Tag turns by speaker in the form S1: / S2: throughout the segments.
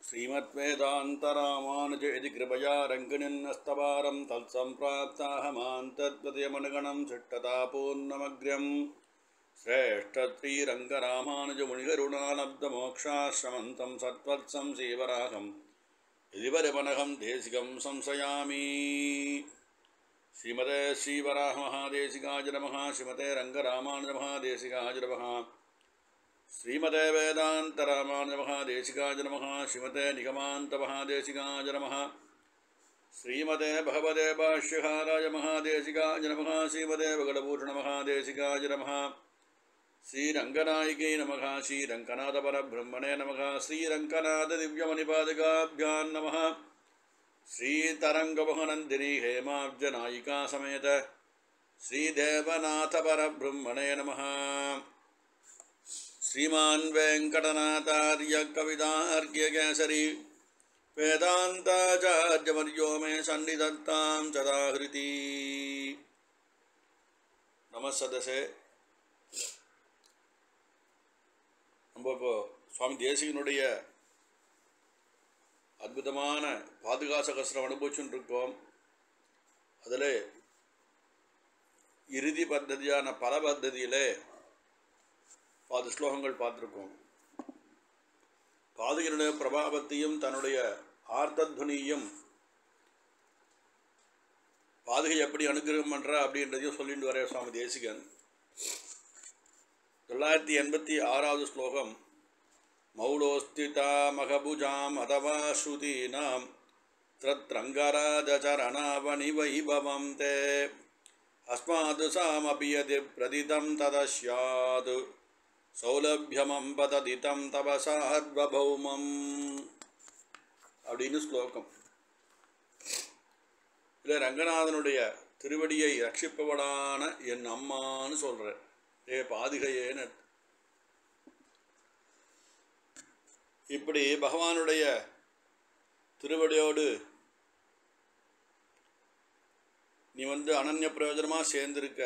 S1: श्रीमद्वेदान्तरामानुजयति कृपया रङ्गिणिन्नस्तवारं तत्सम्प्राप्ताहमान्तद्वदयमनुगणं शिष्टतापूर्णमग्र्यम् श्रेष्ठश्रीरङ्गरामानुजमुनिगरुणालब्धमोक्षाश्रमन्तं सत्वत्सं सीवराहं यदिवरमनहं देशिकं संशयामि श्रीमते श्रीवराहमहादेशिकाय नमः श्रीमते रङ्गरामानुजमहादेशिकाय नमः श्रीमते वेदान्तरामानुजमहादेशिकाय नमः श्रीमते निगमान्तमहादेशिकाय नमः श्रीमते भगवते भाष्यकाराय महादेशिकाय नमः श्रीमते भगवभूषणमहादेशिकाय नमः श्रीरङ्गनायिकै नमः श्रीरङ्गनाथपरब्रह्मणे नमः श्रीरङ्गनाथदिव्यमणिपादकाभ्यां नमः श्रीतरङ्गमहनन्दिनी हेमाब्जनायिका समेत श्रीदेवनाथपरब्रह्मणे नमः श्रीमान् वेङ्कटनाथार्य कवितार्क्यकेसरी वेदान्ताचार्यवर्यो मे सन्निधत्तां सदाहृति நமசதசே நம்ம இப்போ சுவாமி தேசிகனுடைய அற்புதமான பாதுகாச கஷ்டம் அனுபவிச்சுட்டு இருக்கோம் அதில் இறுதி பத்ததியான பல பத்ததியிலே பாது ஸ்லோகங்கள் பார்த்துருக்கோம் பாதுகனுடைய பிரபாவத்தையும் தன்னுடைய ஆர்த்தத்வனியும் பாதுகை எப்படி அனுகிரகம் பண்ணுறா அப்படின்றதையும் சொல்லிட்டு வர சுவாமி தேசிகன் தொள்ளாயிரத்தி எண்பத்தி ஆறாவது ஸ்லோகம் மௌடோஸ்திதா மகபுஜாம் அதவா ஸ்ருதீனாம் த்ரத்ரங்கராஜரணாவணி வைபவம் தே அஸ்மாது சாமபி யதி பிரதிதம் ததஸ்யாது சௌலபியமம் பததிதம் தவ சார்வபௌமம் அப்படின்னு ஸ்லோகம் இதில் ரங்கநாதனுடைய திருவடியை ரட்சிப்பவளான என் அம்மான்னு சொல்கிறேன் ஏ பாதுகையேன்னு இப்படி பகவானுடைய திருவடியோடு நீ வந்து அனன்ய பிரயோஜனமாக சேர்ந்திருக்க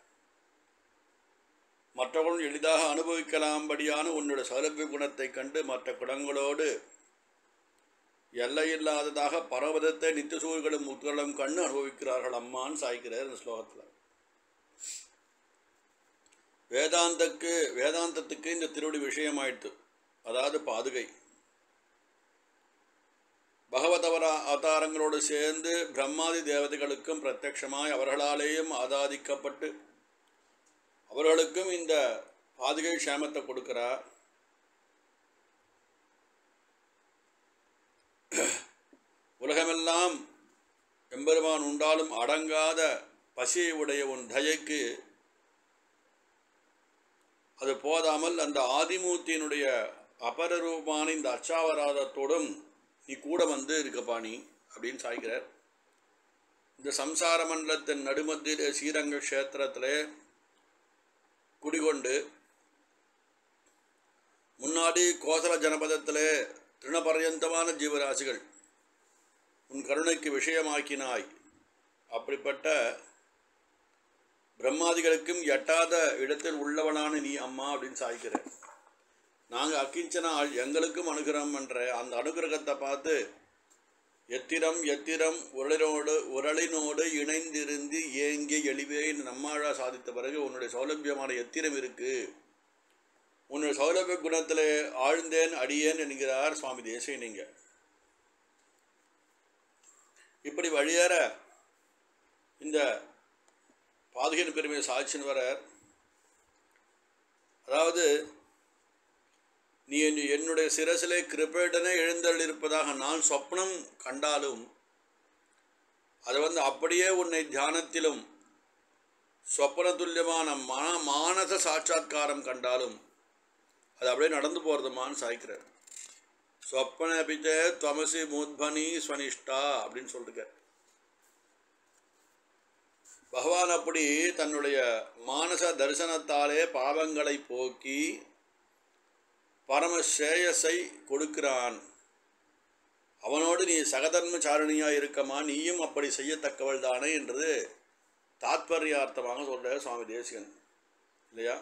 S1: மற்றவர்களும் எளிதாக அனுபவிக்கலாம்படியான உன்னோட சௌலபிய குணத்தை கண்டு மற்ற குணங்களோடு எல்லையில்லாததாக பரவதத்தை நித்தியசூர்களும் முத்துகளும் கண்ணு அனுபவிக்கிறார்கள் அம்மான்னு சாய்க்கிறார் இந்த ஸ்லோகத்தில் வேதாந்தக்கு வேதாந்தத்துக்கு இந்த திருவடி விஷயமாயிடுத்து அதாவது பாதுகை பகவதவர அவதாரங்களோடு சேர்ந்து பிரம்மாதி தேவதைகளுக்கும் பிரத்யட்சமாய் அவர்களாலேயும் ஆதாதிக்கப்பட்டு அவர்களுக்கும் இந்த பாதுகை க்ஷேமத்தை கொடுக்கிறார் உலகமெல்லாம் எம்பெருமான் உண்டாலும் அடங்காத பசியை உடைய உன் தயைக்கு அது போதாமல் அந்த ஆதிமூர்த்தியினுடைய அபரரூபமான இந்த அச்சாவராதத்தோடும் நீ கூட வந்து இருக்கப்பா நீ அப்படின்னு சாய்க்கிறார் இந்த சம்சார மண்டலத்தின் நடுமத்தியிலே ஸ்ரீரங்க க்ஷேத்திரத்தில் குடிகொண்டு முன்னாடி கோசல ஜனபதத்தில் திருணபர்யந்தமான ஜீவராசிகள் உன் கருணைக்கு விஷயமாக்கினாய் அப்படிப்பட்ட பிரம்மாதிகளுக்கும் எட்டாத இடத்தில் உள்ளவனான நீ அம்மா அப்படின்னு சாய்க்கிற நாங்கள் அக்கிஞ்சனால் எங்களுக்கும் அனுகிரகம் என்ற அந்த அனுகிரகத்தை பார்த்து எத்திரம் எத்திரம் உரளினோடு உரளினோடு இணைந்திருந்து ஏங்கிய எளிவே நம்மாழா சாதித்த பிறகு உன்னுடைய சௌலபியமான எத்திரம் இருக்கு உன்னுடைய சௌலபிய குணத்தில் ஆழ்ந்தேன் அடியேன் என்கிறார் சுவாமி தேசியனிங்க இப்படி வழியேற இந்த பாதுகையின் பெருமையை சாட்சின்னு வர அதாவது நீ என்னுடைய சிரசிலே கிருபேடனே எழுந்தள் இருப்பதாக நான் சொப்னம் கண்டாலும் அது வந்து அப்படியே உன்னை தியானத்திலும் சொப்பன துல்லியமான மன மானச சாட்சா்காரம் கண்டாலும் அது அப்படியே நடந்து போகிறதுமான்னு சாய்க்கிறார் சொப்பன பிச்ச துவமசி மூத்பனி ஸ்வனிஷ்டா அப்படின்னு சொல்லிருக்கார் பகவான் அப்படி தன்னுடைய மானச தரிசனத்தாலே பாவங்களை போக்கி பரமசேயஸை கொடுக்கிறான் அவனோடு நீ சகதர்மச்சாரணியாக இருக்கமா நீயும் அப்படி செய்யத்தக்கவள் தானே என்றது தாத்பரியார்த்தமாக சொல்கிற சுவாமி தேசிகன் இல்லையா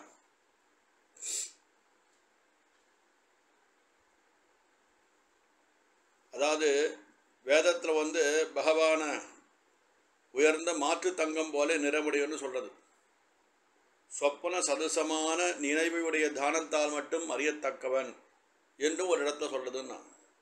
S1: அதாவது வேதத்தில் வந்து பகவான உயர்ந்த மாற்று தங்கம் போல நிறமுடையன்னு சொல்கிறது சொப்பன சதுசமான நினைவுடைய தானத்தால் மட்டும் அறியத்தக்கவன் என்றும் ஒரு இடத்துல சொல்றதுன்னா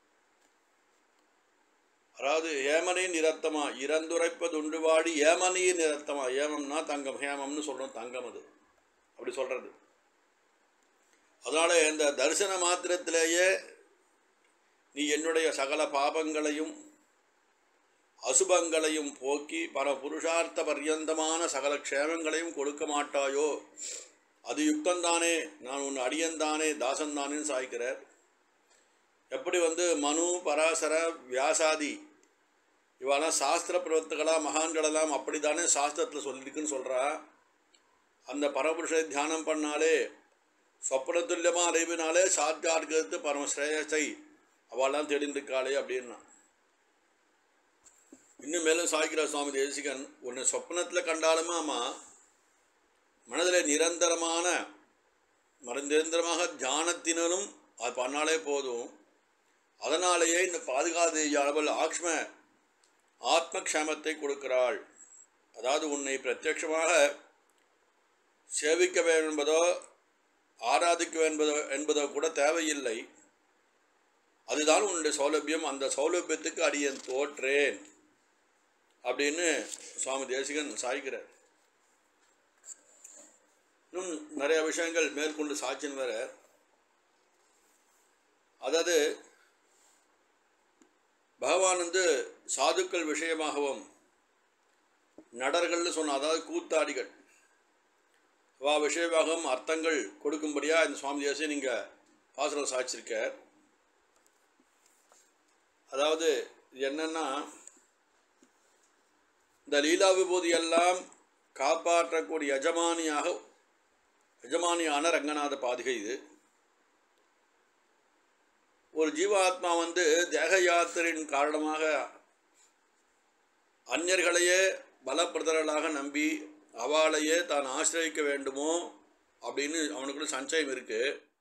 S1: அதாவது ஏமனின் நிறத்தமா இறந்துரைப்பது உண்டு வாடி ஏமனியின் நிறத்தமா ஏமம்னா தங்கம் ஹேமம்னு சொல்றோம் தங்கம் அது அப்படி சொல்றது அதனால இந்த தரிசன மாத்திரத்திலேயே நீ என்னுடைய சகல பாபங்களையும் அசுபங்களையும் போக்கி பர புருஷார்த்த பர்யந்தமான சகல க்ஷேமங்களையும் கொடுக்க மாட்டாயோ அது யுக்தந்தானே நான் உன் அடியந்தானே தாசன்தானேன்னு சாய்க்கிறார் எப்படி வந்து மனு பராசர வியாசாதி இவெல்லாம் சாஸ்திர பிரவர்த்தகளாக மகான்களெல்லாம் அப்படி தானே சாஸ்திரத்தில் சொல்லியிருக்குன்னு சொல்கிறா அந்த பரபுருஷனை தியானம் பண்ணாலே சொப்பனத்துல்யமாக அறிவினாலே சாத்தியார்கிறது பரமஸ்ரேயசை அவெல்லாம் தெரிந்திருக்காளே அப்படின்னா இன்னும் மேலும் சாய்கிற சுவாமி தேசிகன் உன்னை சொப்பனத்தில் கண்டாலுமே ஆமா மனதில் நிரந்தரமான மர- நிரந்தரமாக தியானத்தினரும் அது பண்ணாலே போதும் அதனாலேயே இந்த பாதுகாது அளவில் ஆக்ஷ்ம ஆத்மக்ஷேமத்தை கொடுக்கிறாள் அதாவது உன்னை பிரத்யட்சமாக சேவிக்க வேண்டும் என்பதோ ஆராதிக்க என்பதோ என்பதோ கூட தேவையில்லை அதுதான் உன்னுடைய சௌலபியம் அந்த சௌலபியத்துக்கு அடியேன் தோற்றேன் அப்படின்னு சுவாமி தேசிகன் சாய்க்கிறார் இன்னும் நிறைய விஷயங்கள் மேற்கொண்டு சாட்சின்னு வேற அதாவது பகவான் வந்து சாதுக்கள் விஷயமாகவும் நடர்கள்னு சொன்ன அதாவது கூத்தாடிகள் வா விஷயமாகவும் அர்த்தங்கள் கொடுக்கும்படியாக இந்த சுவாமி தேசியம் நீங்கள் பாசுரம் சாய்ச்சிருக்கார் அதாவது இது என்னன்னா இந்த லீலா விபூதி எல்லாம் காப்பாற்றக்கூடிய எஜமானியாக எஜமானியான ரங்கநாத பாதிகை இது ஒரு ஜீவாத்மா வந்து தேக யாத்திரையின் காரணமாக அந்நியர்களையே பலப்பிரதர்களாக நம்பி அவளையே தான் ஆசிரியக்க வேண்டுமோ அப்படின்னு அவனுக்குள்ள சஞ்சயம் இருக்கு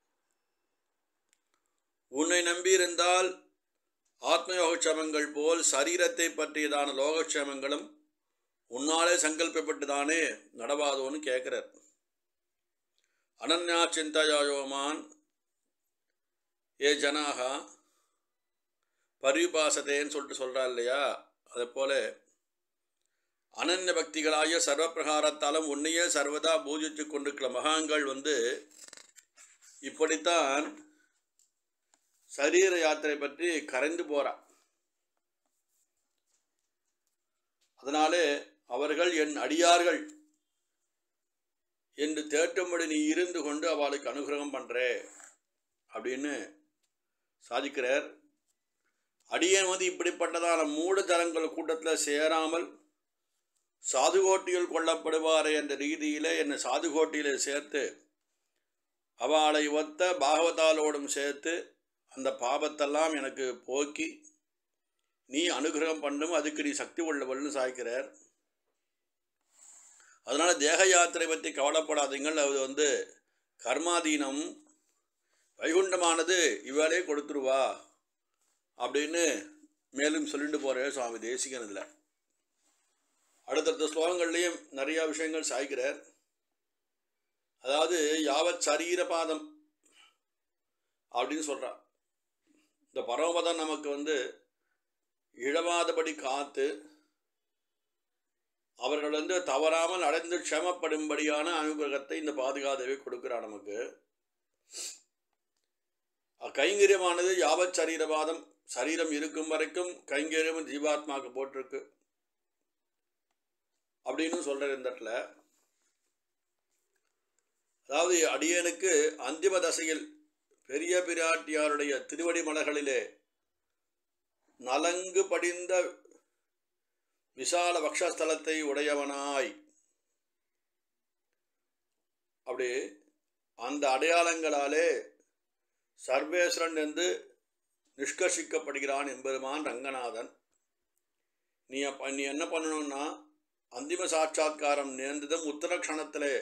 S1: உன்னை நம்பியிருந்தால் ஆத்மயோகக்ஷேமங்கள் போல் சரீரத்தை பற்றியதான லோகக்ஷேமங்களும் உன்னாலே சங்கல்பப்பட்டுதானே நடவாதோன்னு கேட்குறார் அனன்யா சிந்தையாயோமான் ஏ ஜனாகா பரிபாசத்தேன்னு சொல்லிட்டு சொல்கிறா இல்லையா அதே போல அனன்ய பக்திகளாகிய சர்வ பிரகாரத்தாலும் உன்னையே சர்வதா பூஜித்து கொண்டிருக்கிற மகான்கள் வந்து இப்படித்தான் சரீர யாத்திரை பற்றி கரைந்து போறா அதனாலே அவர்கள் என் அடியார்கள் என்று தேட்டும்படி நீ இருந்து கொண்டு அவளுக்கு அனுகிரகம் பண்றே அப்படின்னு சாதிக்கிறார் அடியேன் வந்து இப்படிப்பட்டதான மூடதரங்கள் கூட்டத்தில் சேராமல் சாதுகோட்டியில் கொல்லப்படுவாரே என்ற ரீதியிலே என்னை சாதுகோட்டியில் சேர்த்து அவளை ஒத்த பாகவதாலோடும் சேர்த்து அந்த பாபத்தெல்லாம் எனக்கு போக்கி நீ அனுகிரகம் பண்ணும் அதுக்கு நீ சக்தி உள்ளவள்னு சாய்க்கிறார் அதனால தேக யாத்திரை பற்றி கவலைப்படாதீங்கள் அது வந்து கர்மாதீனம் வைகுண்டமானது இவளே கொடுத்துருவா அப்படின்னு மேலும் சொல்லிட்டு போகிறார் சுவாமி தேசிகன் இதில் அடுத்தடுத்த ஸ்லோகங்கள்லேயும் நிறையா விஷயங்கள் சாய்க்கிறார் அதாவது யாவத் சரீர பாதம் அப்படின்னு சொல்கிறார் இந்த பரமபதம் நமக்கு வந்து இழவாதபடி காத்து அவர்கள் வந்து தவறாமல் அடைந்து க்ஷமப்படும்படியான அனுகிரகத்தை இந்த பாதுகாதேவி கொடுக்கிறார் நமக்கு கைங்கரியமானது யாவத் சரீரவாதம் சரீரம் இருக்கும் வரைக்கும் கைங்கரியம் ஜீவாத்மாவுக்கு போட்டிருக்கு அப்படின்னு சொல்றார் இந்த இடத்துல அதாவது அடியனுக்கு அந்திம தசையில் பெரிய பிராட்டியாருடைய திருவடி மலர்களிலே நலங்கு படிந்த விசால வக்ஷஸ்தலத்தை உடையவனாய் அப்படி அந்த அடையாளங்களாலே சர்வேஸ்வரன் என்று நிஷ்கர்ஷிக்கப்படுகிறான் எம்பெருமான் ரங்கநாதன் நீ அப்ப நீ என்ன பண்ணணும்னா அந்திம சாட்சா்காரம் நேர்ந்ததும் உத்தரக்ஷணத்திலே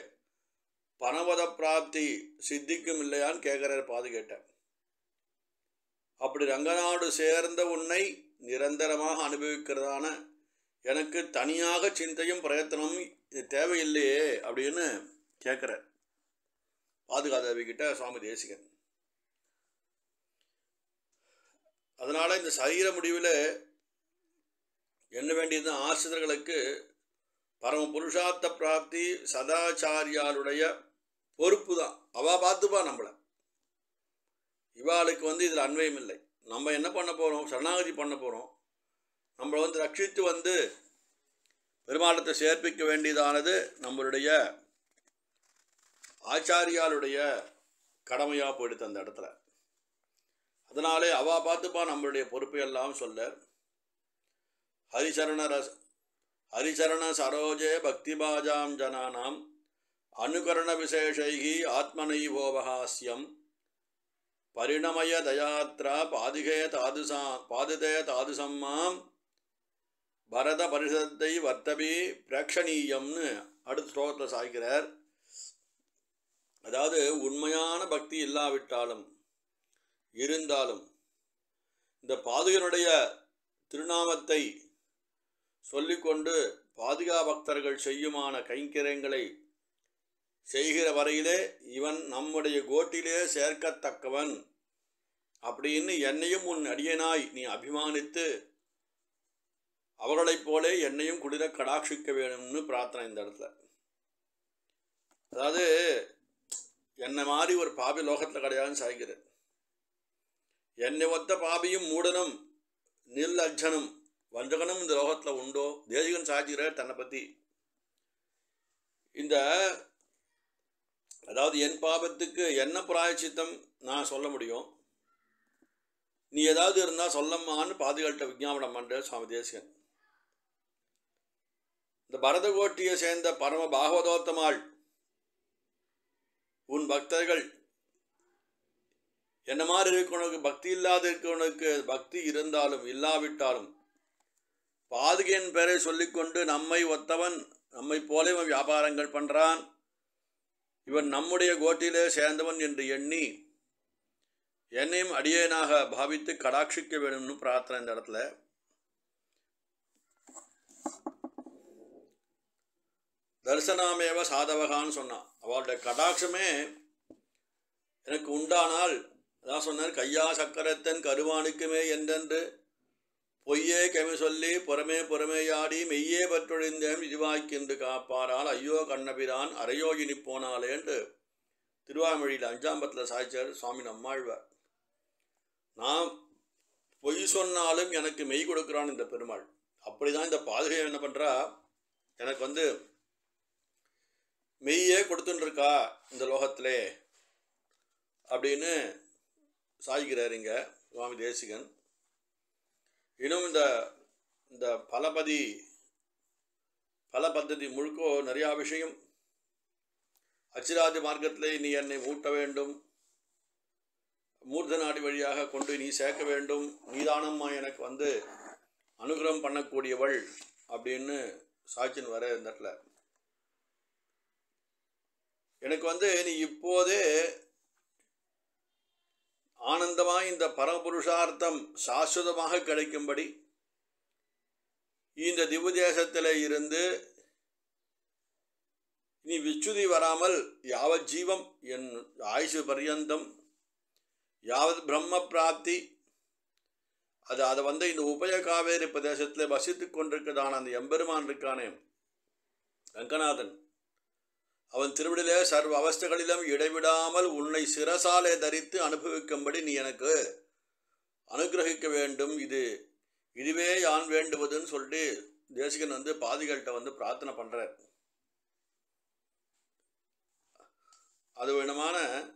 S1: பணவத பிராப்தி சித்திக்கும் இல்லையான்னு கேட்குறாரு பாது கேட்டேன் அப்படி ரங்கநாடு சேர்ந்த உன்னை நிரந்தரமாக அனுபவிக்கிறதான எனக்கு தனியாக சிந்தையும் பிரயத்தனமும் இது தேவையில்லையே அப்படின்னு கேட்குறார் பாதுகாதேவி கிட்ட சுவாமி தேசிகன் அதனால இந்த சரீர முடிவில் என்ன வேண்டியது ஆசிரியர்களுக்கு பரம புருஷார்த்த பிராப்தி சதாச்சாரியாருடைய பொறுப்பு தான் அவ பார்த்துப்பா நம்மளை இவாளுக்கு வந்து இதில் அன்வயம் இல்லை நம்ம என்ன பண்ண போகிறோம் சரணாகதி பண்ண போகிறோம் நம்மளை வந்து ரட்சித்து வந்து பெருமாளத்தை சேர்ப்பிக்க வேண்டியதானது நம்மளுடைய ஆச்சாரியாளுடைய கடமையாக போயிடுது அந்த இடத்துல அதனாலே அவா பார்த்துப்பா நம்மளுடைய பொறுப்பை எல்லாம் சொல்ல ஹரிசரண ரஸ் ஹரிசரண சரோஜே பக்திபாஜாம் ஜனானாம் அனுகரண விசேஷைகி ஆத்மனைவோபஹாஸ்யம் பரிணமய தயாத்ரா பாதிகே தாதுசா பாதுதே தாதுசம்மாம் பரத பரிஷத்தை வர்த்தபி பிரேக்ஷணீயம்னு அடுத்த ஸ்லோகத்தில் சாய்க்கிறார் அதாவது உண்மையான பக்தி இல்லாவிட்டாலும் இருந்தாலும் இந்த பாதுகனுடைய திருநாமத்தை சொல்லிக்கொண்டு பாதுகா பக்தர்கள் செய்யுமான கைங்கரியங்களை செய்கிற வரையிலே இவன் நம்முடைய கோட்டிலே சேர்க்கத்தக்கவன் அப்படின்னு என்னையும் உன் அடியனாய் நீ அபிமானித்து அவர்களைப் போலே என்னையும் குளிர கடாட்சிக்க வேணும்னு பிரார்த்தனை இந்த இடத்துல அதாவது என்னை மாதிரி ஒரு பாபி லோகத்தில் கிடையாதுன்னு சாய்க்கிறது என்னை ஒத்த பாபியும் மூடனும் நில் அஜனும் வஞ்சகனும் இந்த லோகத்தில் உண்டோ தேசிகன் சாய்க்கிறார் தன்னை பற்றி இந்த அதாவது என் பாபத்துக்கு என்ன பிராயச்சித்தம் நான் சொல்ல முடியும் நீ ஏதாவது இருந்தால் சொல்லம்மான்னு பாதுகாட்ட விஞ்ஞாபனம் பண்ணுற சுவாமி தேசிகன் இந்த பரதகோட்டியை சேர்ந்த பரம பாகவதோத்தமாள் உன் பக்தர்கள் என்ன மாதிரி இருக்கவனுக்கு பக்தி இல்லாத இருக்கவனுக்கு பக்தி இருந்தாலும் இல்லாவிட்டாலும் பாதுகையின் பேரை சொல்லிக்கொண்டு நம்மை ஒத்தவன் நம்மை போல இவன் வியாபாரங்கள் பண்ணுறான் இவன் நம்முடைய கோட்டிலே சேர்ந்தவன் என்று எண்ணி என்னையும் அடியேனாக பாவித்து கடாட்சிக்க வேணும்னு பிரார்த்தனை இந்த இடத்துல தரிசனாமேவ சாதவகான்னு சொன்னான் அவளுடைய கடாட்சமே எனக்கு உண்டானால் அதான் சொன்னார் கையா சக்கரத்தன் கருவானுக்குமே என்றென்று பொய்யே கெமி சொல்லி புறமே புறமேயாடி மெய்யே பற்றொழிந்தேன் இதுவாய்க்கென்று காப்பாரால் ஐயோ கண்ணபிரான் அரையோகினி போனாலேன்று திருவாமொழியில் அஞ்சாம்பத்தில் சாய்ச்சார் சுவாமி நம்மாழ்வார் நான் பொய் சொன்னாலும் எனக்கு மெய் கொடுக்குறான் இந்த பெருமாள் அப்படிதான் இந்த பாதுகை என்ன பண்ணுறா எனக்கு வந்து மெய்யே கொடுத்துன்னு இருக்கா இந்த லோகத்திலே அப்படின்னு சாய்கிறார் இங்க சுவாமி தேசிகன் இன்னும் இந்த இந்த பலபதி பல பద్ధதி முழுக்கோ நிறையா விஷயம் அச்சிராதி மார்க்கத்திலே நீ என்னை மூட்ட வேண்டும் மூர்த்த நாடி வழியாக கொண்டு நீ சேர்க்க வேண்டும் நீதானம்மா எனக்கு வந்து அனுகிரகம் பண்ணக்கூடியவள் அப்படின்னு சாட்சின் வர இந்த இடத்துல எனக்கு வந்து நீ இப்போதே ஆனந்தமாக இந்த பரமபுருஷார்த்தம் சாஸ்வதமாக கிடைக்கும்படி இந்த திவ்யதேசத்தில் இருந்து நீ விச்சுதி வராமல் யாவத் ஜீவம் என் ஆயுசு பர்யந்தம் யாவத் பிரம்ம பிராப்தி அது அதை வந்து இந்த உபய காவேரி பிரதேசத்தில் வசித்து கொண்டிருக்கிறதான அந்த எம்பெருமான் இருக்கானே ரங்கநாதன் அவன் திருவிடிலே சர்வ அவஸ்தைகளிலும் இடைவிடாமல் உன்னை சிரசாலே தரித்து அனுபவிக்கும்படி நீ எனக்கு அனுகிரகிக்க வேண்டும் இது இதுவே யான் வேண்டுவதுன்னு சொல்லிட்டு தேசிகன் வந்து பாதிகள்கிட்ட வந்து பிரார்த்தனை பண்ணுறார் அது வேணுமான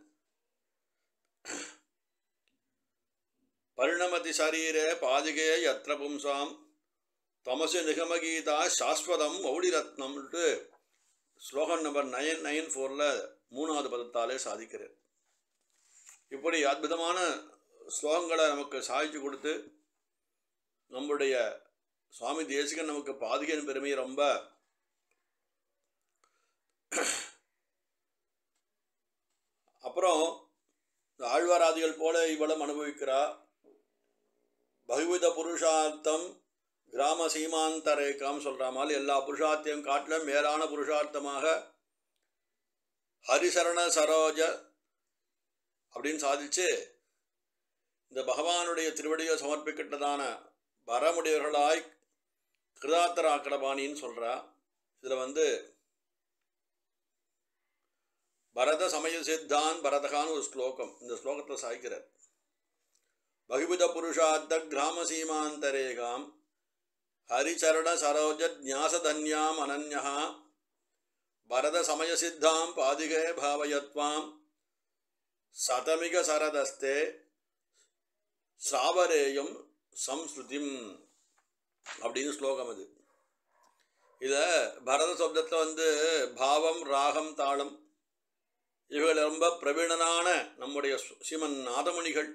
S1: பரிணமதி சரீரே பாதிகே யத்ர பும்சாம் தமசு நிகமகீதா சாஸ்வதம் மௌடிரத்னம்ட்டு ஸ்லோகன் நம்பர் நைன் நைன் ஃபோரில் மூணாவது பதத்தாலே சாதிக்கிறார் இப்படி அற்புதமான ஸ்லோகங்களை நமக்கு சாதிச்சு கொடுத்து நம்முடைய சுவாமி தேசிகன் நமக்கு பாதுகையின் பெருமையை ரொம்ப அப்புறம் இந்த ஆழ்வாராதிகள் போல இவளும் அனுபவிக்கிறா பகுவித புருஷார்த்தம் கிராம சீமாந்தரேக்காம் சொல்கிற மாதிரி எல்லா புருஷார்த்தையும் காட்டிலும் மேலான புருஷார்த்தமாக ஹரிசரண சரோஜ அப்படின்னு சாதிச்சு இந்த பகவானுடைய திருவடியை சமர்ப்பிக்கிட்டதான வரமுடையவர்களாய் கிருதாத்தராக்கடபாணின்னு சொல்கிறா இதில் வந்து பரத சமய சித்தான் பரதகான்னு ஒரு ஸ்லோகம் இந்த ஸ்லோகத்தில் சாய்க்கிறார் பகுவித புருஷார்த்த கிராம சீமாந்தரேகாம் ஹரிச்சரண சரோஜ ஞாசதன்யாம் அனன்யா பரத சமய சித்தாம் பாதிகே பாவயத்வாம் சதமிக சரதஸ்தே சாவரேயம் சம்ஸ்ருதிம் அப்படின்னு ஸ்லோகம் அது இதில் பரத சப்தத்தில் வந்து பாவம் ராகம் தாளம் இவைகள் ரொம்ப பிரவீணனான நம்முடைய சு- ஸ்ரீமன் நாதமணிகள்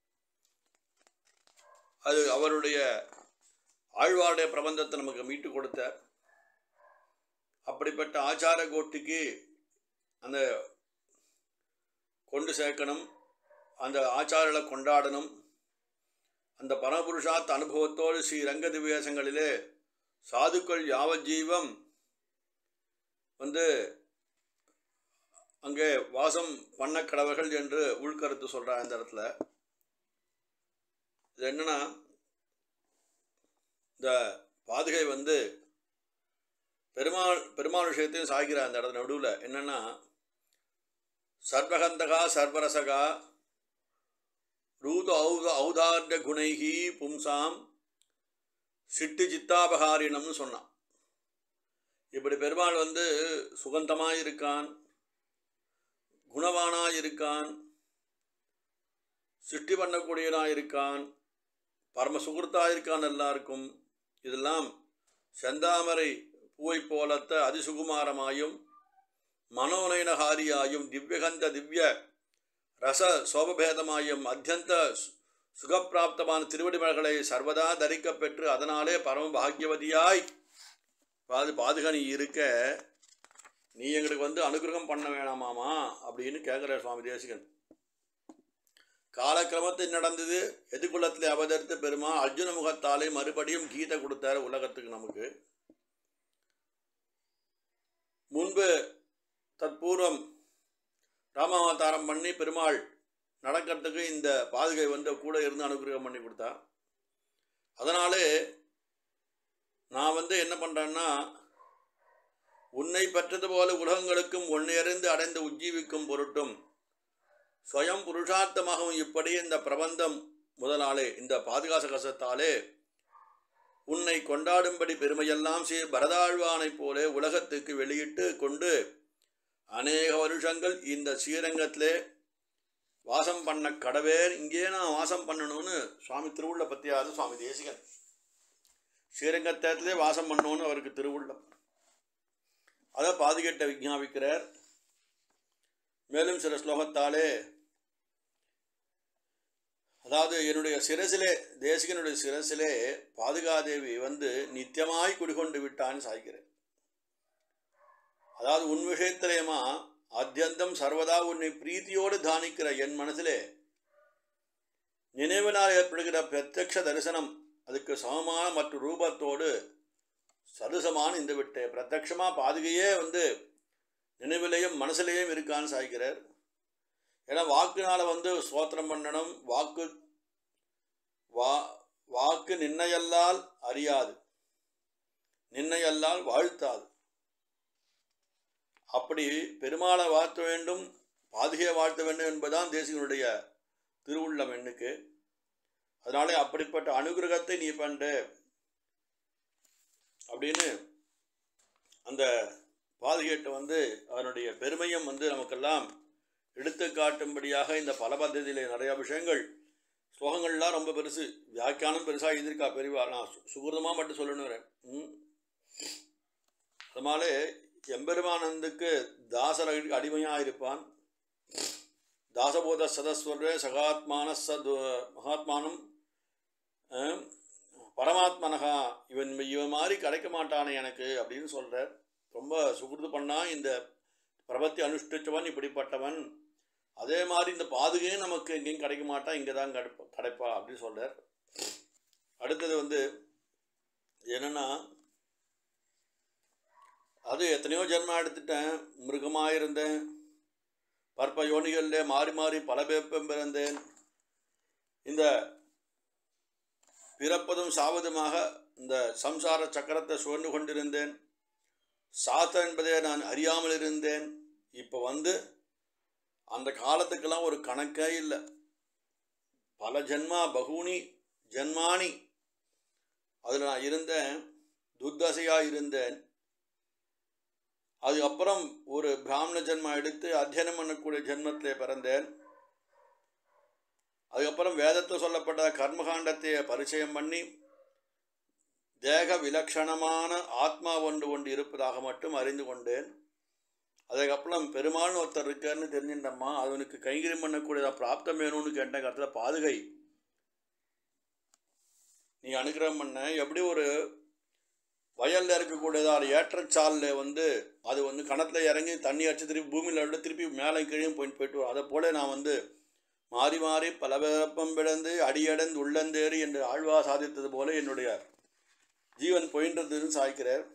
S1: அது அவருடைய ஆழ்வாருடைய பிரபந்தத்தை நமக்கு மீட்டு கொடுத்தார் அப்படிப்பட்ட ஆச்சார கோட்டிக்கு அந்த கொண்டு சேர்க்கணும் அந்த ஆச்சாரங்களை கொண்டாடணும் அந்த பரமபுருஷாத் அனுபவத்தோடு ஸ்ரீ ரங்க திவ்யாசங்களிலே சாதுக்கள் யாவஜீவம் வந்து அங்கே வாசம் பண்ண கடவர்கள் என்று உள்கருத்து சொல்கிறார் இந்த இடத்துல இது என்னன்னா இந்த பாதுகை வந்து பெருமாள் பெருமாள் விஷயத்தையும் சாய்கிறார் அந்த இடத்துல நடுவில் என்னன்னா சர்வகந்தகா சர்வரசகா ரூத ஔத ஔதார்ய குணைகி பும்சாம் சிட்டு சித்தாபகாரிணம்னு சொன்னான் இப்படி பெருமாள் வந்து சுகந்தமாக இருக்கான் குணவானாக இருக்கான் சிருஷ்டி பண்ணக்கூடியவனாக இருக்கான் பரம சுகிருத்தாக இருக்கான் எல்லாருக்கும் இதெல்லாம் செந்தாமரை பூவை போலத்த அதிசுகுமாரமாயும் மனோநயனகாரியாயும் திவ்யகந்த திவ்ய ரச சோபபேதமாயும் அத்தியந்த சு- சுகப்பிராப்தமான திருவடிமல்களை சர்வதா தரிக்கப் பெற்று அதனாலே பரம பாக்யவதியாய் பாது பாதுகனி இருக்க நீ எங்களுக்கு வந்து அனுகிரகம் பண்ண வேணாமாமா அப்படின்னு கேட்குறார் சுவாமி தேசிகன் காலக்கிரமத்தில் நடந்தது எதிர்குலத்தில் அவதரித்த பெருமா அர்ஜுன முகத்தாலே மறுபடியும் கீதை கொடுத்தார் உலகத்துக்கு நமக்கு முன்பு தற்பூர்வம் ராமாவதாரம் பண்ணி பெருமாள் நடக்கிறதுக்கு இந்த பாதுகை வந்து கூட இருந்து அனுகிரகம் பண்ணி கொடுத்தா அதனாலே நான் வந்து என்ன பண்ணுறேன்னா உன்னை பெற்றது போல உலகங்களுக்கும் ஒன்னையறிந்து அடைந்து உஜ்ஜீவிக்கும் பொருட்டும் ஸ்வயம் புருஷார்த்தமாகவும் இப்படி இந்த பிரபந்தம் முதலாலே இந்த பாதுகாச கசத்தாலே உன்னை கொண்டாடும்படி பெருமையெல்லாம் செய்ய பரதாழ்வானைப் போல உலகத்துக்கு வெளியிட்டு கொண்டு அநேக வருஷங்கள் இந்த ஸ்ரீரங்கத்திலே வாசம் பண்ண கடவேர் இங்கே நான் வாசம் பண்ணணும்னு சுவாமி திருவுள்ள பற்றியாவது சுவாமி தேசிகன் ஸ்ரீரங்கத்திலே வாசம் பண்ணணும்னு அவருக்கு திருவுள்ளம் அதை பாதுகேட்ட விஞ்ஞாபிக்கிறார் மேலும் சில ஸ்லோகத்தாலே அதாவது என்னுடைய சிரசிலே தேசிகனுடைய சிரசிலே பாதுகாதேவி வந்து நித்தியமாய் குடிகொண்டு விட்டான்னு சாய்க்கிறேன் அதாவது உன் விஷயத்திலேயுமா ஆத்தியந்தம் சர்வதா உன்னை பிரீத்தியோடு தானிக்கிற என் மனசிலே நினைவினால் ஏற்படுகிற பிரத்யக்ஷ தரிசனம் அதுக்கு சமமான மற்ற ரூபத்தோடு சதுசமான இந்த விட்டு பிரத்யக்ஷமாக பாதுகையே வந்து நினைவிலையும் மனசுலேயும் இருக்கான்னு சாய்க்கிறார் ஏன்னா வாக்குனால் வந்து ஸ்தோத்திரம் பண்ணணும் வாக்கு வா வாக்கு நின்னையல்லால் அறியாது நின்னையல்லால் வாழ்த்தாது அப்படி பெருமாளை வாழ்த்த வேண்டும் பாதுகையை வாழ்த்த வேண்டும் என்பதுதான் தேசிகனுடைய திருவுள்ளம் எண்ணுக்கு அதனாலே அப்படிப்பட்ட அனுகிரகத்தை நீ பண்ற அப்படின்னு அந்த பாதுகேட்டை வந்து அதனுடைய பெருமையும் வந்து நமக்கெல்லாம் எடுத்து காட்டும்படியாக இந்த பல பദ്ധதியில் நிறைய விஷயங்கள் ஸ்லோகங்கள்லாம் ரொம்ப பெருசு வியாக்கியானம் பெருசாக எழுதியிருக்கா பெரியவா நான் சு- சுகிருதமாக மட்டும் சொல்லணுங்கிறேன் ம் அதனாலே எம்பெருமானந்துக்கு தாசர் அடிமையாக இருப்பான் தாசபோத சதஸ்வரே சகாத்மான சத் மகாத்மானம் அஹ், பரமாத்மனகா இவன் இவன் மாதிரி கிடைக்க மாட்டானே எனக்கு அப்படின்னு சொல்கிறார் ரொம்ப சுகிருது பண்ணா இந்த பிரபத்தி அனுஷ்டிச்சவன் இப்படிப்பட்டவன் அதே மாதிரி இந்த பாதுகையும் நமக்கு எங்கேயும் கிடைக்க மாட்டான் இங்கே தான் கிடைப்பா கிடைப்பா அப்படின்னு சொல்கிறார் அடுத்தது வந்து என்னன்னா அது எத்தனையோ ஜென்மம் எடுத்துட்டேன் மிருகமாக இருந்தேன் பற்ப யோனிகளில் மாறி மாறி பல பேப்பம் பிறந்தேன் இந்த பிறப்பதும் சாவதுமாக இந்த சம்சார சக்கரத்தை சுழன்று கொண்டிருந்தேன் சாத்த என்பதை நான் அறியாமல் இருந்தேன் இப்போ வந்து அந்த காலத்துக்கெல்லாம் ஒரு கணக்கே இல்லை பல ஜென்மா பகூனி ஜென்மானி அதில் நான் இருந்தேன் துர்தசையாக இருந்தேன் அதுக்கப்புறம் ஒரு பிராமண ஜென்மம் எடுத்து அத்தியனம் பண்ணக்கூடிய ஜென்மத்திலே பிறந்தேன் அதுக்கப்புறம் வேதத்தில் சொல்லப்பட்ட கர்மகாண்டத்தை பரிச்சயம் பண்ணி தேக விலட்சணமான ஆத்மா ஒன்று ஒன்று இருப்பதாக மட்டும் அறிந்து கொண்டேன் அதுக்கப்புறம் பெருமாள்னு ஒருத்தர் இருக்காருன்னு தெரிஞ்சுட்டம்மா அவனுக்கு கைங்கரியம் பண்ணக்கூடிய பிராப்தம் வேணும்னு கேட்ட கருத்தில் பாதுகை நீ அனுகிரகம் பண்ண எப்படி ஒரு வயலில் இருக்கக்கூடியதான ஏற்றச்சாலில் வந்து அது வந்து கணத்தில் இறங்கி தண்ணி அடிச்சு திருப்பி பூமியில் விட திருப்பி மேலே கீழே போயிட்டு போயிட்டு வரும் அதை போல நான் வந்து மாறி மாறி பல விருப்பம் பிறந்து அடியடந்து உள்ளந்தேறி என்று ஆழ்வா சாதித்தது போல என்னுடைய ஜீவன் போயின்றதுன்னு சாய்க்கிறார்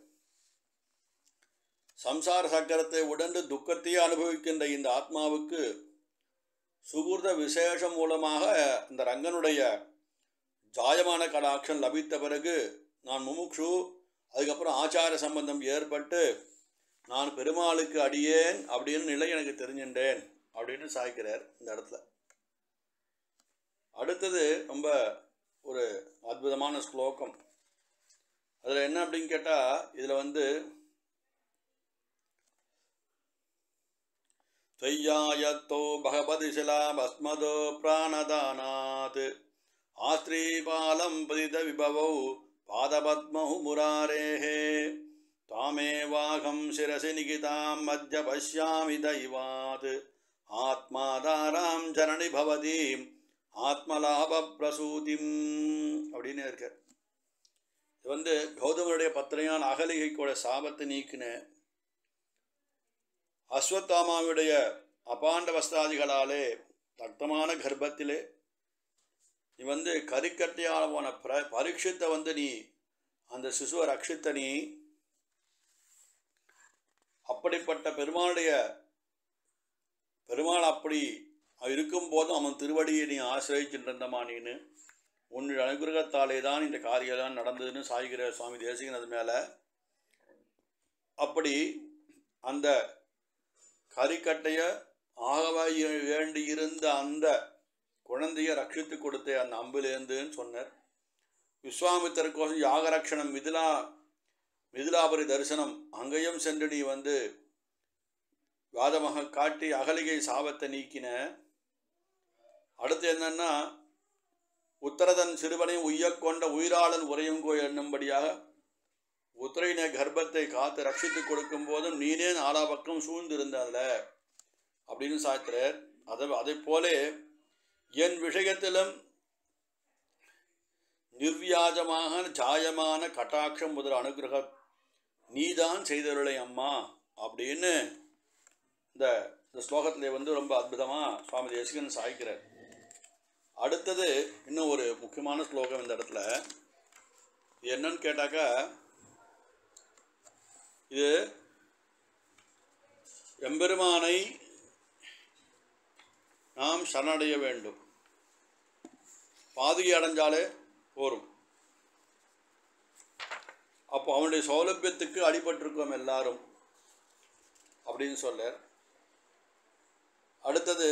S1: சம்சார சக்கரத்தை உடந்து துக்கத்தையே அனுபவிக்கின்ற இந்த ஆத்மாவுக்கு சுகூர்த விசேஷம் மூலமாக இந்த ரங்கனுடைய ஜாயமான கடாட்சம் லபித்த பிறகு நான் முமுக்ஷு அதுக்கப்புறம் ஆச்சார சம்பந்தம் ஏற்பட்டு நான் பெருமாளுக்கு அடியேன் அப்படின்னு நிலை எனக்கு தெரிஞ்சின்றேன் அப்படின்னு சாய்க்கிறார் இந்த இடத்துல அடுத்தது ரொம்ப ஒரு அற்புதமான ஸ்லோகம் அதில் என்ன அப்படின்னு கேட்டால் இதில் வந்து त्वय्यायत्तो भगवति शिलाभस्मदो प्राणदानात् आस्त्रीपालं पतितविभवौ पादपद्मौ मुरारेः त्वामेवाहं शिरसि निगितां मध्य पश्यामि दैवात् ஆத்மாதாராம் ஜனனி பவதீம் ஆத்மலாப பிரசூதிம் அப்படின்னு இருக்க இது வந்து கௌதமருடைய பத்திரையான அகலிகைக்கோட சாபத்தை நீக்கின அஸ்வத்தாமாவுடைய அபாண்ட வஸ்தாதிகளாலே தக்தமான கர்ப்பத்திலே நீ வந்து கரிக்கட்டையால் போன பிர பரீட்சித்தை வந்து நீ அந்த சிசுவை ரட்சித்த நீ அப்படிப்பட்ட பெருமாளுடைய பெருமாள் அப்படி இருக்கும்போதும் அவன் திருவடியை நீ ஆசிரியக்கின்றந்தமா நீன்னு உன்னுடைய அனுகிரகத்தாலே தான் இந்த காரியெல்லாம் நடந்ததுன்னு சாய்கிற சுவாமி தேசிகன் அது மேலே அப்படி அந்த கரிக்கட்டைய ஆகவே வேண்டி இருந்த அந்த குழந்தைய ரட்சித்து கொடுத்த அந்த அம்பிலேருந்துன்னு சொன்னார் விஸ்வாமித்தருக்கோசம் யாகரக்ஷணம் மிதிலா மிதிலாபுரி தரிசனம் அங்கேயும் சென்று நீ வந்து வாதமாக காட்டி அகலிகை சாபத்தை நீக்கின அடுத்து என்னன்னா உத்தரதன் சிறுவனையும் உய்யக்கொண்ட உயிராளன் உரையுங்கோ என்னும்படியாக உத்திரையின கர்ப்பத்தை காத்து ரட்சித்து கொடுக்கும் போதும் நீனே நாலா பக்கம் சூழ்ந்திருந்ததில் அப்படின்னு சாய்க்கிறார் அதை அதை போலே என் விஷயத்திலும் நிர்வியாஜமாக ஜாயமான கட்டாட்சம் முதல் அனுகிரகம் நீதான் செய்தருளை அம்மா அப்படின்னு இந்த இந்த ஸ்லோகத்தில் வந்து ரொம்ப அற்புதமாக சுவாமி தேசிகன் சாய்க்கிறார் அடுத்தது இன்னும் ஒரு முக்கியமான ஸ்லோகம் இந்த இடத்துல இது என்னன்னு கேட்டாக்கா இது எம்பெருமானை நாம் சரணடைய வேண்டும் பாதுகை அடைஞ்சாலே போரும் அப்போ அவனுடைய சௌலபியத்துக்கு அடிபட்டிருக்கோம் எல்லாரும் அப்படின்னு சொல்ல அடுத்தது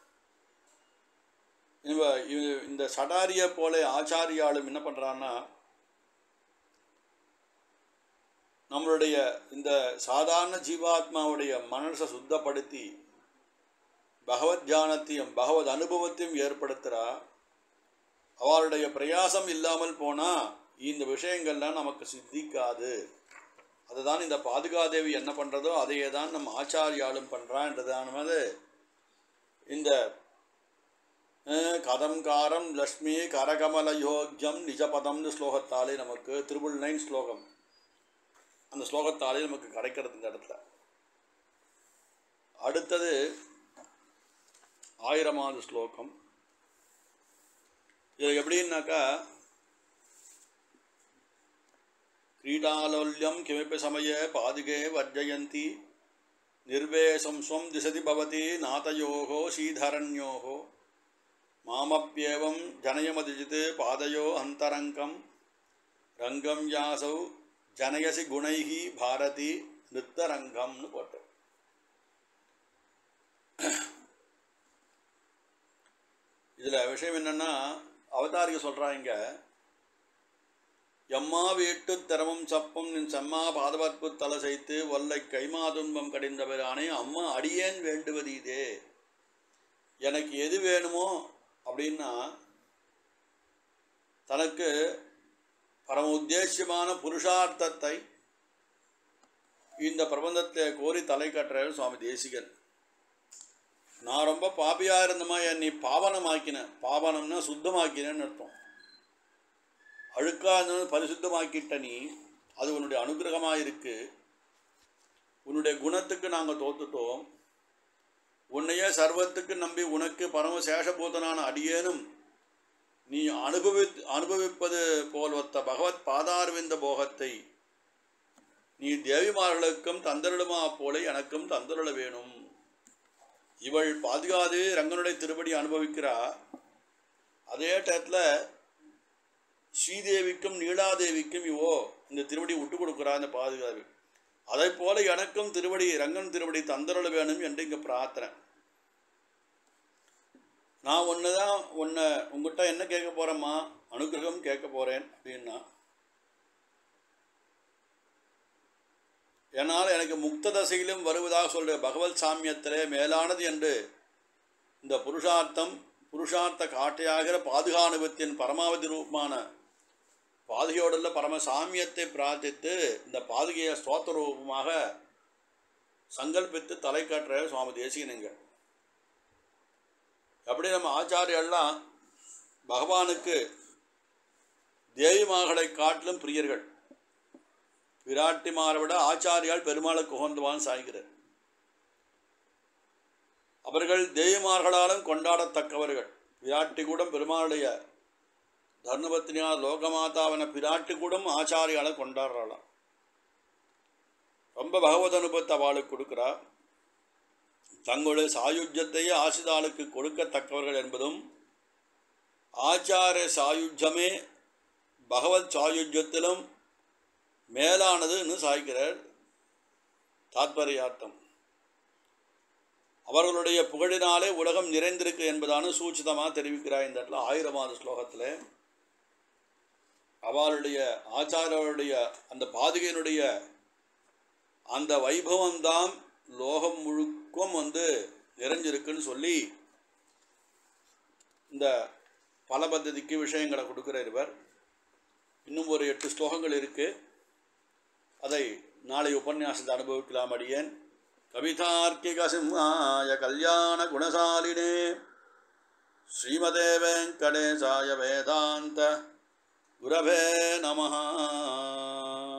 S1: இவ இவ- இந்த சடாரிய போல ஆச்சாரியாலும் என்ன பண்ணுறான்னா நம்மளுடைய இந்த சாதாரண ஜீவாத்மாவுடைய மனசை சுத்தப்படுத்தி பகவத் தியானத்தையும் பகவத் அனுபவத்தையும் ஏற்படுத்துகிறா அவளுடைய பிரயாசம் இல்லாமல் போனால் இந்த விஷயங்கள்லாம் நமக்கு சித்திக்காது அதுதான் இந்த பாதுகாதேவி என்ன பண்ணுறதோ அதையே தான் நம்ம ஆச்சாரியாலும் பண்ணுறான்றதானது இந்த அஹ், கதம் காரம் லக்ஷ்மி கரகமல யோக்கியம் நிஜபதம்னு ஸ்லோகத்தாலே நமக்கு திருபுள் நைன் ஸ்லோகம் அந்த ஸ்லோகத்தாலே நமக்கு கிடைக்கிறது இந்த இடத்துல அடுத்தது ஆயிரமாவது ஸ்லோகம் இது எப்படின்னாக்கா क्रीडालोल्यं किमपि समये पादिके वर्जयन्ति निर्वेशं स्वं दिशति भवति नातयोः शीधरण्योः मामप्येवं जनयमदिजित् पादयो अन्तरङ्गं रङ्गं यासौ जनयसि गुणैः भारति நித்தரங்கம்னு போட்டோம் இதில் விஷயம் என்னன்னா அவதாரிக சொல்கிறாங்க எம்மா வீட்டு திரமம் சப்பம் நின் செம்மா பாதவற்பு தலை செய்து ஒல்லை கைமா துன்பம் கடிந்தவரானே அம்மா அடியேன் வேண்டுவது இதே எனக்கு எது வேணுமோ அப்படின்னா தனக்கு பரம உத்தேசியமான புருஷார்த்தத்தை இந்த பிரபந்தத்தை கோரி தலை கட்டுறாரு சுவாமி தேசிகன் நான் ரொம்ப பாபியாக இருந்தமா என்னை பாவனமாக்கினேன் பாவனம்னா சுத்தமாக்கினேன்னு அர்த்தம் அழுக்கா இருந்தது பரிசுத்தமாக்கிட்ட நீ அது உன்னுடைய அனுகிரகமாக இருக்கு உன்னுடைய குணத்துக்கு நாங்கள் தோத்துட்டோம் உன்னையே சர்வத்துக்கு நம்பி உனக்கு பரம சேஷபூதனான அடியேனும் நீ அனுபவி அனுபவிப்பது போல் ஒத்த பகவத் பாதார்விந்த போகத்தை நீ தேவிமார்களுக்கும் தந்தருளுமா போல எனக்கும் தந்தருள வேணும் இவள் பாதுகாது ரங்கனுடைய திருப்படி அனுபவிக்கிறா அதே டயத்தில் ஸ்ரீதேவிக்கும் நீலாதேவிக்கும் இவோ இந்த திருவடி விட்டு கொடுக்குறா இந்த பாதுகாவு அதை போல எனக்கும் திருவடி ரங்கன் திருவடி தந்தருள வேணும் என்று இங்கே பிரார்த்தனை நான் ஒன்று தான் உன்னை உங்ககிட்ட என்ன கேட்க போகிறேம்மா அனுகிரகம் கேட்க போகிறேன் அப்படின்னா என்னால் எனக்கு முக்த தசையிலும் வருவதாக சொல்கிற பகவத் சாமியத்திலே மேலானது என்று இந்த புருஷார்த்தம் புருஷார்த்த காட்டையாகிற பாதுகானுபத்தின் பரமாவதி ரூபமான பாதுகையோடுள்ள பரம சாமியத்தை பிரார்த்தித்து இந்த பாதுகையை ஸ்தோத்திர ரூபமாக சங்கல்பித்து தலை காட்டுற சுவாமி தேசிகனுங்க எப்படி நம்ம ஆச்சாரியெல்லாம் பகவானுக்கு தேவிமார்களை காட்டிலும் பிரியர்கள் பிராட்டிமாரை விட ஆச்சாரியால் பெருமாளை குகந்தவான் சாய்கிறார் அவர்கள் தேவிமார்களாலும் கொண்டாடத்தக்கவர்கள் பிராட்டி கூட பெருமாளுடைய தர்மபத்தினியார் லோகமாதாவன பிராட்டி கூட ஆச்சாரியாலை கொண்டாடுறாளாம் ரொம்ப பகவத் அனுபவத்தை அவளுக்கு கொடுக்குறா தங்களுடைய சாயுஜ்யத்தையே ஆசிதாளுக்கு கொடுக்கத்தக்கவர்கள் என்பதும் ஆச்சார சாயுஜ்யமே பகவத் சாயுஜ்யத்திலும் மேலானதுன்னு சாய்க்கிறார் தாத்பரியார்த்தம் அவர்களுடைய புகழினாலே உலகம் நிறைந்திருக்கு என்பதான சூச்சிதமாக தெரிவிக்கிறார் இந்த இடத்துல ஆயிரமாவது ஸ்லோகத்தில் அவளுடைய ஆச்சாரருடைய அந்த பாதுகையினுடைய அந்த வைபவம்தான் லோகம் முழுக்கும் வந்து நிறைஞ்சிருக்குன்னு சொல்லி இந்த பல பദ്ധதிக்கு விஷயங்களை கொடுக்குறார் இவர் இன்னும் ஒரு எட்டு ஸ்லோகங்கள் இருக்குது அதை நாளை உபன்யாசத்தை அனுபவிக்கலாம் அடியேன் கவிதார்க்கிக சிம்ஹாய கல்யாண குணசாலினே ஸ்ரீமதே வெங்கடேசாய வேதாந்த குரவே நமஹா